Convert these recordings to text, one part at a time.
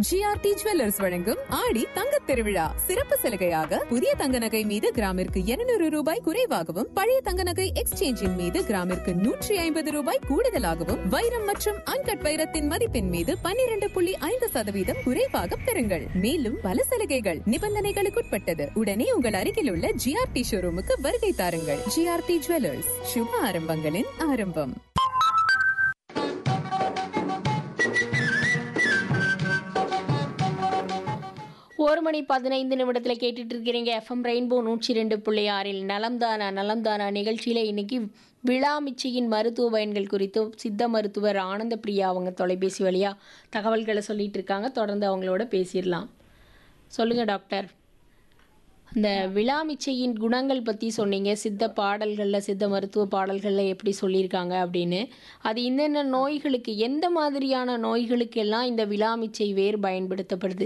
GRT jewellers வழங்கும் ஆடி தங்கத் திருவிழா சிறப்பு சலுகையாக புதிய தங்க நகை மீது கிராமிற்கு 200 ரூபாய் குறைவாகவும் பழைய தங்க நகை எக்ஸ்சேஞ்சின் மீது கிராமிற்கு நூற்றி ஐம்பது ரூபாய் கூடுதலாகவும் வைரம் மற்றும் அன்கட் வைரத்தின் மதிப்பின் மீது 12.5% புள்ளி ஐந்து சதவீதம் குறைவாக பெறுங்கள் மேலும் பல சலுகைகள் நிபந்தனைகளுக்குட்பட்டது உடனே உங்கள் அருகில் உள்ள ஜிஆர்டி ஷோரூமுக்கு வருகை தாருங்கள் ஜிஆர்டி ஜுவல்லர்ஸ் சுப ஆரம்பங்களின் ஆரம்பம் ஒரு மணி பதினைந்து நிமிடத்தில் கேட்டுட்டு இருக்கிறீங்க எஃப்எம் ரெயின்போ நூற்றி ரெண்டு புள்ளி ஆறில் நலம்தானா நலம்தானா நிகழ்ச்சியில் இன்னைக்கு விழாமிச்சியின் மருத்துவ பயன்கள் குறித்து சித்த மருத்துவர் ஆனந்த பிரியா அவங்க தொலைபேசி வழியாக தகவல்களை சொல்லிட்டு இருக்காங்க தொடர்ந்து அவங்களோட பேசிடலாம் சொல்லுங்க டாக்டர் இந்த விழாமிச்சையின் குணங்கள் பற்றி சொன்னீங்க சித்த பாடல்களில் சித்த மருத்துவ பாடல்களில் எப்படி சொல்லியிருக்காங்க அப்படின்னு அது என்னென்ன நோய்களுக்கு எந்த மாதிரியான நோய்களுக்கெல்லாம் இந்த விழாமிச்சை வேர் பயன்படுத்தப்படுது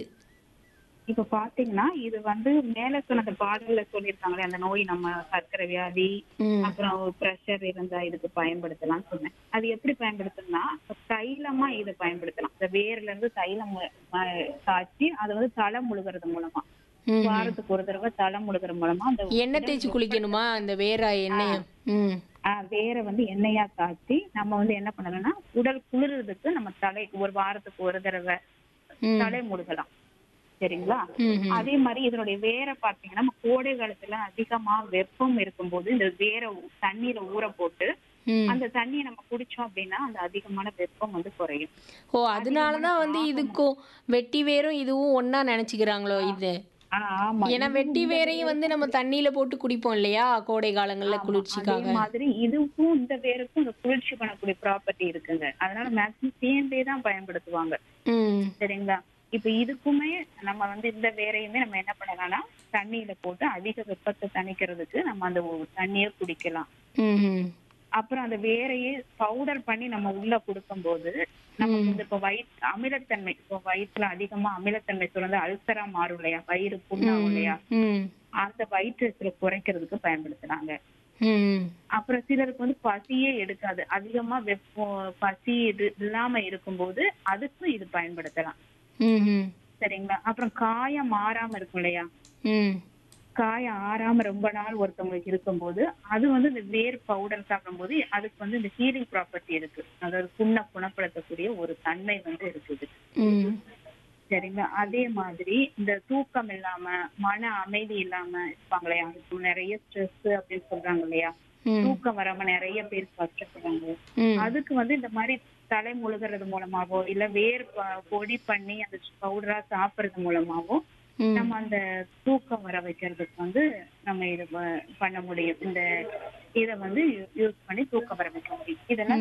இப்ப பாத்தீங்கன்னா இது வந்து மேல சொன்ன அந்த பாடல்ல சொல்லியிருக்காங்களே அந்த நோய் நம்ம சர்க்கரை வியாதி ம் அப்புறம் பிரஷர் இருந்தா இதுக்கு பயன்படுத்தலாம்னு சொன்னேன் அது எப்படி பயன்படுத்தணும்னா தைலமா இதை பயன்படுத்தலாம் இந்த வேர்ல இருந்து தைலம் அஹ், காய்ச்சி அதை வந்து தலை முழுகிறது மூலமா ம். வாரத்துக்கு ஒரு தடவை தலை முழுகிறது மூலமா அந்த எண்ணெய் தேய்ச்சி குளிக்கணுமா அந்த வேற எண்ணெய் ம் ஆஹ் வேரை வந்து எண்ணெயா காய்ச்சி நம்ம வந்து என்ன பண்ணலாம்னா உடல் குளிர்றதுக்கு நம்ம தலைக்கு ஒரு வாரத்துக்கு ஒரு தடவை ம். தலை முழுகலாம் சரிங்களா ம், ம். அதே மாதிரி இதனுடைய வேரை பாத்தீங்கன்னா நம்ம கோடை காலத்துல அதிகமா வெப்பம் இருக்கும்போது இந்த வேரை ஊ- தண்ணீரை ஊற போட்டு ம். அந்த தண்ணியை நம்ம குடிச்சோம் அப்படின்னா அந்த அதிகமான வெப்பம் வந்து குறையும் ஓ அதனால தான் வந்து இதுக்கும் வெட்டி வேரும் இதுவும் ஒண்ணா நினைச்சுக்கிறாங்களோ இது ஆஹ் ஆமா ஏன்னா வெட்டி வேரையும் வந்து நம்ம தண்ணியில போட்டு குடிப்போம் இல்லையா கோடை காலங்கள்ல அதே குளிர்ச்சிக்காக மாதிரி இதுக்கும் இந்த வேருக்கும் இந்த குளிர்ச்சி பண்ணக்கூடிய ப்ராப்பர்ட்டி இருக்குங்க அதனால மேக்ஸிமம் சேர்ந்தே தான் பயன்படுத்துவாங்க ம் சரிங்களா இப்ப இதுக்குமே நம்ம வந்து இந்த வேரையுமே நம்ம என்ன பண்ணலாம்னா தண்ணியில போட்டு அதிக வெப்பத்தை தணிக்கிறதுக்கு நம்ம அந்த ஒ- தண்ணியை குடிக்கலாம் ம் ம் அப்புறம் அந்த வேரையே பவுடர் பண்ணி நம்ம உள்ள கொடுக்கும்போது நமக்கு வந்து இப்ப வயிற்று அமிலத்தன்மை இப்போ வயிற்றுல அதிகமா அமிலத்தன்மை சுரந்து அல்சரா மாறும் இல்லையா வயிறு புண்ணாகும் இல்லையா ம் அந்த வயிற்றுல குறைக்கிறதுக்கு பயன்படுத்துறாங்க ம் அப்புறம் சிலருக்கு வந்து பசியே எடுக்காது அதிகமா வெப்பம் பசி இது இல்லாம இருக்கும்போது அதுக்கும் இது பயன்படுத்தலாம் ம் ம் சரிங்களா அப்புறம் காயம் மாறாம இருக்கும் இல்லையா ம் காயம் ஆறாம ரொம்ப நாள் ஒருத்தவங்களுக்கு இருக்கும்போது அது வந்து இந்த வேர் பவுடர் சாப்பிடும்போது அதுக்கு வந்து இந்த ஹீலிங் ப்ராப்பர்ட்டி இருக்கு அதாவது புண்ணை குணப்படுத்தக்கூடிய ஒரு தன்மை வந்து இருக்குது ம் சரிங்களா அதே மாதிரி இந்த தூக்கம் இல்லாம மன அமைதி இல்லாம இருப்பாங்க இல்லையா இப்போ நிறைய ஸ்ட்ரெஸ் அப்படின்னு சொல்றாங்க இல்லையா ம் தூக்கம் வராம நிறைய பேர் கஷ்டப்படுறாங்க ம் அதுக்கு வந்து இந்த மாதிரி தலை முழுகிறது மூலமாவோ இல்ல வேர் ப- பொடி பண்ணி அந்த பவுடரா சாப்பிடுறது மூலமாவோ ம் நம்ம அந்த தூக்கம் வர வைக்கிறதுக்கு வந்து நம்ம இது ப- பண்ண முடியும் இந்த இத வந்து யூஸ் பண்ணி தூக்கம் வர வைக்க முடியும் இதெல்லாம்